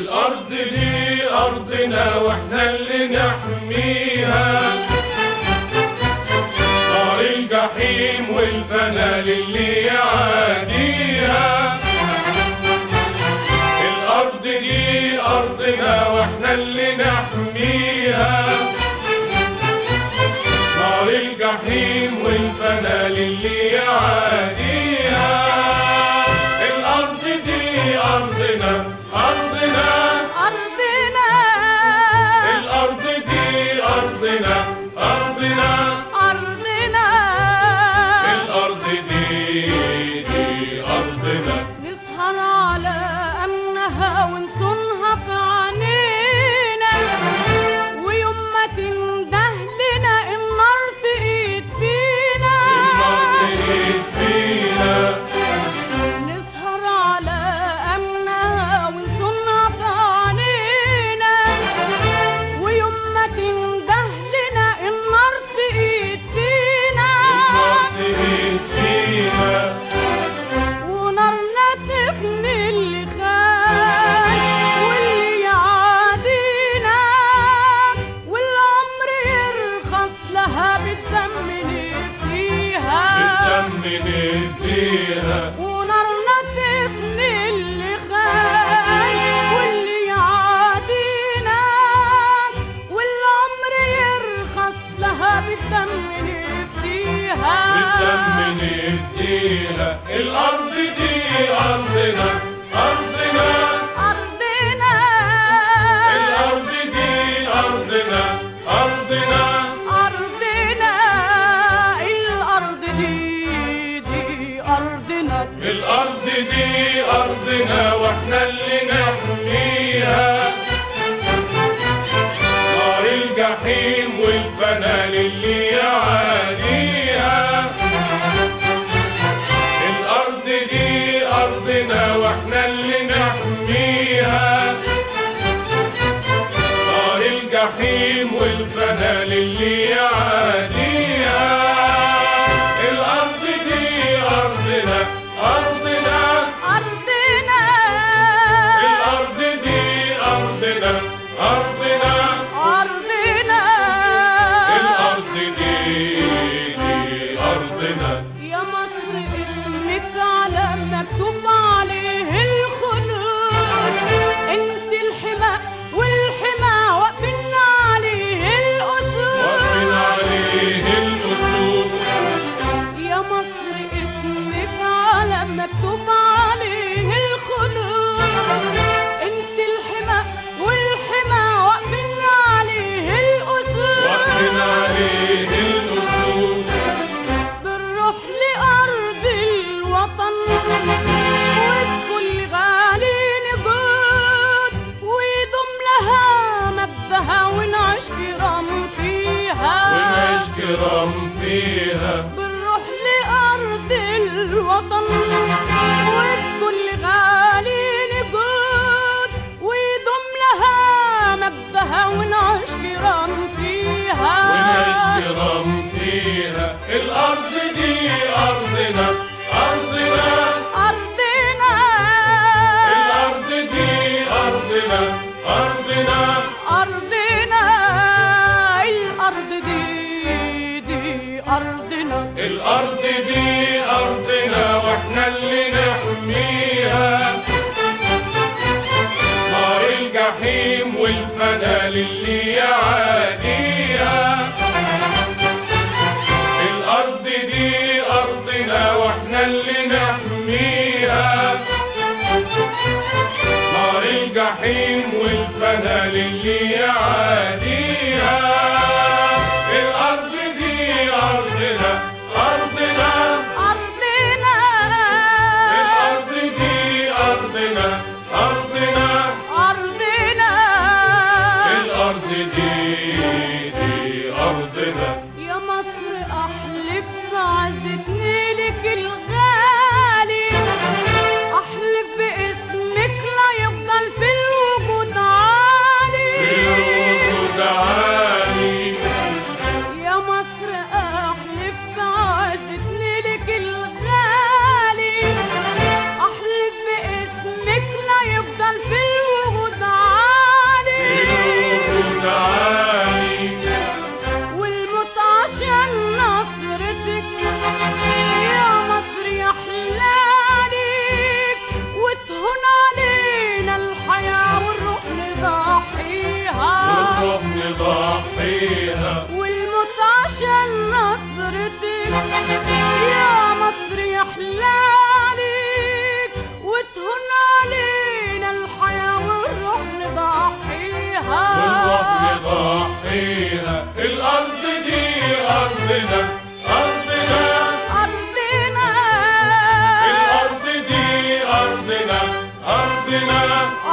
الأرض دي أرضنا وإحنا اللي نحميها نار الجحيم والفنا للي يعاديها الأرض دي أرضنا وإحنا اللي نحميها نار الجحيم والفنا للي يعاديها الأرض دي أرضنا أرضنا أرضنا الأرض دي أرضنا أرضنا أرضنا الأرض دي دي أرضنا نسهر على أمنها ونصونها في عينينا ويوم ما تنده لنا النار تقيد فينا الأرض إيد فينا نسهر على أمنها ونصونها في عينينا ويوم ما تنده لنا النار تقيد فينا الأرض إيد فينا ونارنا تفني اللي خان واللي يعادينا والعمر يرخص لها بالدم نفديها بالدم نفديها ونارنا تفني اللي خان واللي يعادينا والعمر يرخص لها بالدم نفديها بالدم نفديها الأرض دي أرضنا أرضنا أرضنا الأرض دي أرضنا أرضنا أرضنا الأرض دي دي أرضنا الأرض دي أرضنا وإحنا اللي نحميها نار الجحيم والفنا للي يعانيها الأرض دي أرضنا وإحنا اللي نحميها نار الجحيم والفنا للي يعانيها الأرض دي أرضنا أرضنا أرضنا الأرض دي أرضنا أرضنا أرضنا الأرض دي دي أرضنا يا مصر اسمك على مكتوب عليه الخلود انت الحمى والحمى واقفين عليه واقفين الأسود عليه الأسود يا مصر اسمك على مكتوب عليه الخلود انت الحمى والحمى واقفين عليه واقفين الأسود عليه الأسود بنروح لأرض الوطن وبكل غالي نجود ويدوم لها مجدها ونعيش كرام فيها ونعيش كرام فيها بنروح لأرض الوطن وبكل غالي نجود ويدوم لها مجدها ونعيش كرام فيها ونعيش كرام فيها الأرض دي أرضنا أرضنا أرضنا الأرض دي أرضنا أرضنا أرضنا الأرض دي دي أرضنا الأرض دي أرضنا وإحنا اللي نحميها نار الجحيم والفنا للي يعاديها الأرض دي أرضنا وإحنا اللي نحميها نار الجحيم والفنا للي يعاديها الأرض دي أرضنا أرضنا أرضنا الأرض دي أرضنا أرضنا أرضنا الأرض دي دي أرضنا يا مصر أحلف بعزة نيلك الغالي أحلف باسمك لا يفضل في الوجود عالي أرضنا